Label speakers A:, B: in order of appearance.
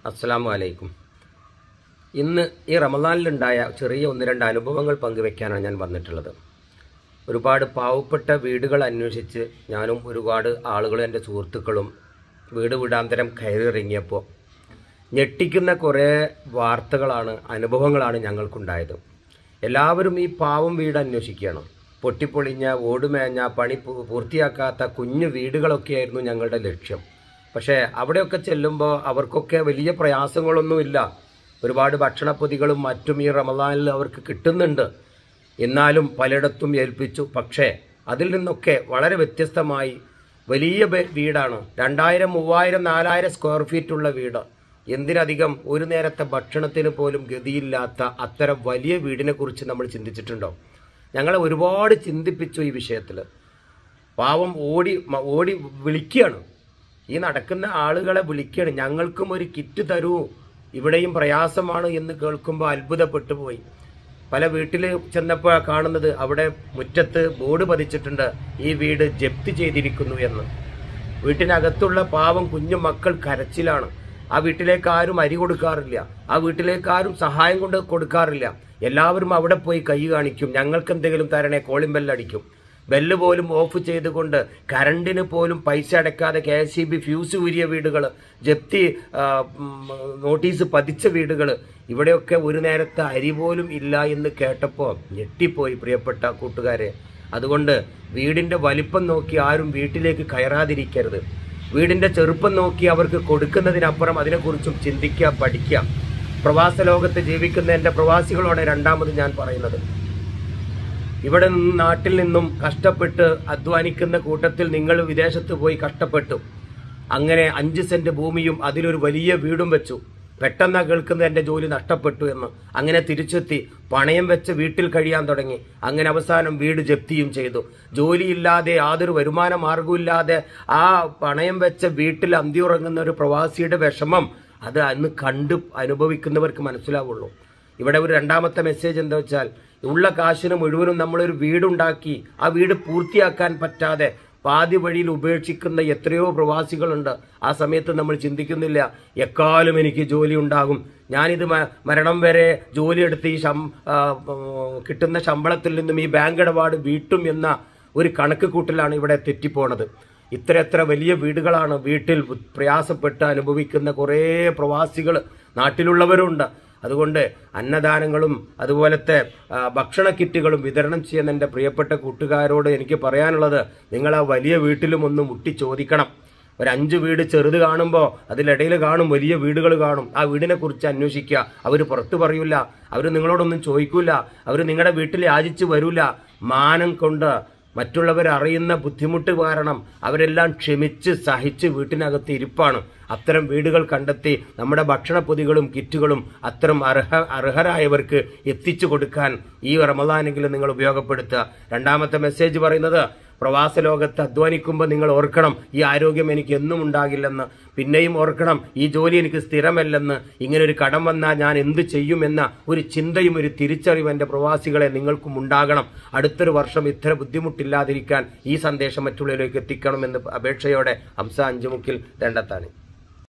A: അസ്സാം വലൈക്കും ഇന്ന് ഈ റമദാനിലുണ്ടായ ചെറിയ ഒന്ന് രണ്ട് അനുഭവങ്ങൾ പങ്കുവെക്കാനാണ് ഞാൻ വന്നിട്ടുള്ളത് ഒരുപാട് പാവപ്പെട്ട വീടുകൾ അന്വേഷിച്ച് ഞാനും ഒരുപാട് ആളുകളും എൻ്റെ സുഹൃത്തുക്കളും വീട് വീടാന്തരം കയറിയിറങ്ങിയപ്പോൾ ഞെട്ടിക്കുന്ന കുറേ വാർത്തകളാണ് അനുഭവങ്ങളാണ് ഞങ്ങൾക്കുണ്ടായത് എല്ലാവരും ഈ പാവം വീട് അന്വേഷിക്കുകയാണ് പൊട്ടിപ്പൊളിഞ്ഞ ഓടുമേഞ്ഞ പണി പൂ- പൂർത്തിയാക്കാത്ത കുഞ്ഞു വീടുകളൊക്കെയായിരുന്നു ഞങ്ങളുടെ ലക്ഷ്യം പക്ഷേ അവിടെയൊക്കെ ചെല്ലുമ്പോൾ അവർക്കൊക്കെ വലിയ പ്രയാസങ്ങളൊന്നുമില്ല ഒരുപാട് ഭക്ഷണപ്പൊതികളും മറ്റും ഈ റമദാനിൽ അവർക്ക് കിട്ടുന്നുണ്ട് എന്നാലും പലയിടത്തും ഏൽപ്പിച്ചു പക്ഷേ അതിൽ നിന്നൊക്കെ വളരെ വ്യത്യസ്തമായി വലിയ ബെ- വീടാണ് രണ്ടായിരം മൂവായിരം നാലായിരം സ്ക്വയർ ഫീറ്റ് ഉള്ള വീട് എന്തിനധികം ഒരു നേരത്തെ ഭക്ഷണത്തിന് പോലും ഗതിയില്ലാത്ത അത്തരം വലിയ വീടിനെ കുറിച്ച് നമ്മൾ ചിന്തിച്ചിട്ടുണ്ടോ ഞങ്ങളെ ഒരുപാട് ചിന്തിപ്പിച്ചു ഈ വിഷയത്തിൽ പാവം ഓടി മ- ഓടി വിളിക്കുകയാണ് ഈ നടക്കുന്ന ആളുകളെ വിളിക്കുകയാണ് ഞങ്ങൾക്കും ഒരു കിറ്റ് തരൂ ഇവിടെയും പ്രയാസമാണ് എന്ന് കേൾക്കുമ്പോൾ അത്ഭുതപ്പെട്ടു പോയി പല വീട്ടിൽ ചെന്നപ്പോൾ കാണുന്നത് അവിടെ മുറ്റത്ത് ബോർഡ് പതിച്ചിട്ടുണ്ട് ഈ വീട് ജപ്തി ചെയ്തിരിക്കുന്നു എന്ന് വീട്ടിനകത്തുള്ള പാവം കുഞ്ഞു മക്കൾ കരച്ചിലാണ് ആ വീട്ടിലേക്ക് ആരും അരി കൊടുക്കാറില്ല ആ വീട്ടിലേക്ക് ആരും സഹായം കൊണ്ട് കൊടുക്കാറില്ല എല്ലാവരും അവിടെ പോയി കൈ കാണിക്കും ഞങ്ങൾക്ക് എന്തെങ്കിലും തരണേ കോളിംഗ് ബെല്ലടിക്കും ബെല്ല് പോലും ഓഫ് ചെയ്തുകൊണ്ട് കറണ്ടിന് പോലും പൈസ അടയ്ക്കാതെ K S C B fuse ഊരിയ വീടുകൾ ജപ്തി ആ, ഉം, നോട്ടീസ് പതിച്ച വീടുകൾ ഇവിടെയൊക്കെ ഒരു നേരത്തെ അരി പോലും ഇല്ല എന്ന് കേട്ടപ്പോൾ ഞെട്ടിപ്പോയി പ്രിയപ്പെട്ട കൂട്ടുകാരെ അതുകൊണ്ട് വീടിന്റെ വലിപ്പം നോക്കി ആരും വീട്ടിലേക്ക് കയറാതിരിക്കരുത് വീടിന്റെ ചെറുപ്പം നോക്കി അവർക്ക് കൊടുക്കുന്നതിനപ്പുറം അതിനെക്കുറിച്ചും ചിന്തിക്കുക പഠിക്കുക പ്രവാസ ലോകത്ത് ജീവിക്കുന്ന എൻ്റെ പ്രവാസികളോട് രണ്ടാമത് ഞാൻ പറയുന്നത് ഇവിടെ നിന്ന് നാട്ടിൽ നിന്നും കഷ്ടപ്പെട്ട് അധ്വാനിക്കുന്ന കൂട്ടത്തിൽ നിങ്ങൾ വിദേശത്ത് പോയി കഷ്ടപ്പെട്ടു അങ്ങനെ അഞ്ച് സെന്റ് ഭൂമിയും അതിലൊരു വലിയ വീടും വെച്ചു പെട്ടെന്നാ കേൾക്കുന്നത് എന്റെ ജോലി നഷ്ടപ്പെട്ടു എന്ന് അങ്ങനെ തിരിച്ചെത്തി പണയം വെച്ച് വീട്ടിൽ കഴിയാൻ തുടങ്ങി അങ്ങനെ അവസാനം വീട് ജപ്തിയും ചെയ്തു ജോലിയില്ലാതെ യാതൊരു വരുമാന മാർഗവുമില്ലാതെ ആ പണയം വെച്ച വീട്ടിൽ അന്തിയുറങ്ങുന്ന ഒരു പ്രവാസിയുടെ വിഷമം അത് അന്ന് കണ്ട് അനുഭവിക്കുന്നവർക്ക് മനസ്സിലാവുള്ളൂ ഇവിടെ ഒരു രണ്ടാമത്തെ മെസ്സേജ് എന്താ വെച്ചാൽ ഉള്ള കാശിന് മുഴുവനും നമ്മളൊരു വീടുണ്ടാക്കി ആ വീട് പൂർത്തിയാക്കാൻ പറ്റാതെ പാതി വഴിയിൽ ഉപേക്ഷിക്കുന്ന എത്രയോ പ്രവാസികളുണ്ട് ആ സമയത്ത് നമ്മൾ ചിന്തിക്കുന്നില്ല എക്കാലം എനിക്ക് ജോലി ഉണ്ടാകും ഞാനിത് മ- മരണം വരെ ജോലിയെടുത്ത് ഈ ശം ആ, ഉം, കിട്ടുന്ന ശമ്പളത്തിൽ നിന്നും ഈ ബാങ്ക് ഇടപാട് വീട്ടും എന്ന ഒരു കണക്ക് കൂട്ടലാണ് ഇവിടെ തെറ്റിപ്പോണത് ഇത്ര എത്ര വലിയ വീടുകളാണ് വീട്ടിൽ പ്രയാസപ്പെട്ട് അനുഭവിക്കുന്ന കുറേ പ്രവാസികൾ നാട്ടിലുള്ളവരുണ്ട് അതുകൊണ്ട് അന്നദാനങ്ങളും അതുപോലത്തെ ആ, ഭക്ഷണ കിറ്റുകളും വിതരണം ചെയ്യുന്ന എൻ്റെ പ്രിയപ്പെട്ട കൂട്ടുകാരോട് എനിക്ക് പറയാനുള്ളത് നിങ്ങൾ ആ വലിയ വീട്ടിലും ഒന്ന് മുട്ടി ചോദിക്കണം ഒരു അഞ്ച് വീട് ചെറുത് കാണുമ്പോൾ അതിലിടയിൽ കാണും വലിയ വീടുകൾ കാണും ആ വീടിനെ കുറിച്ച് അന്വേഷിക്കുക അവർ പുറത്തു പറയൂല അവർ നിങ്ങളോടൊന്നും ചോദിക്കൂല അവർ നിങ്ങളുടെ വീട്ടിൽ യാചിച്ച് വരൂല മാനം കൊണ്ട് മറ്റുള്ളവർ അറിയുന്ന ബുദ്ധിമുട്ട് കാരണം അവരെല്ലാം ക്ഷമിച്ച് സഹിച്ച് വീട്ടിനകത്ത് ഇരിപ്പാണ് അത്തരം വീടുകൾ കണ്ടെത്തി നമ്മുടെ ഭക്ഷണ പൊതികളും കിറ്റുകളും അത്തരം അർഹ അർഹരായവർക്ക് എത്തിച്ചു കൊടുക്കാൻ ഈ റമദാനെങ്കിലും നിങ്ങൾ ഉപയോഗപ്പെടുത്തുക രണ്ടാമത്തെ മെസ്സേജ് പറയുന്നത് പ്രവാസ ലോകത്ത് അധ്വാനിക്കുമ്പോൾ നിങ്ങൾ ഓർക്കണം ഈ ആരോഗ്യം എനിക്ക് എന്നും ഉണ്ടാകില്ലെന്ന് പിന്നെയും ഓർക്കണം ഈ ജോലി എനിക്ക് സ്ഥിരമല്ലെന്ന് ഇങ്ങനെ ഒരു കടം വന്നാൽ ഞാൻ എന്ത് ചെയ്യുമെന്ന ഒരു ചിന്തയും ഒരു തിരിച്ചറിവും എൻ്റെ പ്രവാസികളെ നിങ്ങൾക്കും ഉണ്ടാകണം അടുത്തൊരു വർഷം ഇത്ര ബുദ്ധിമുട്ടില്ലാതിരിക്കാൻ ഈ സന്ദേശം മറ്റുള്ളവരിലേക്ക് എത്തിക്കണമെന്ന് അപേക്ഷയോടെ ഹംസ അഞ്ചുമുക്കിൽ രണ്ടത്താണ്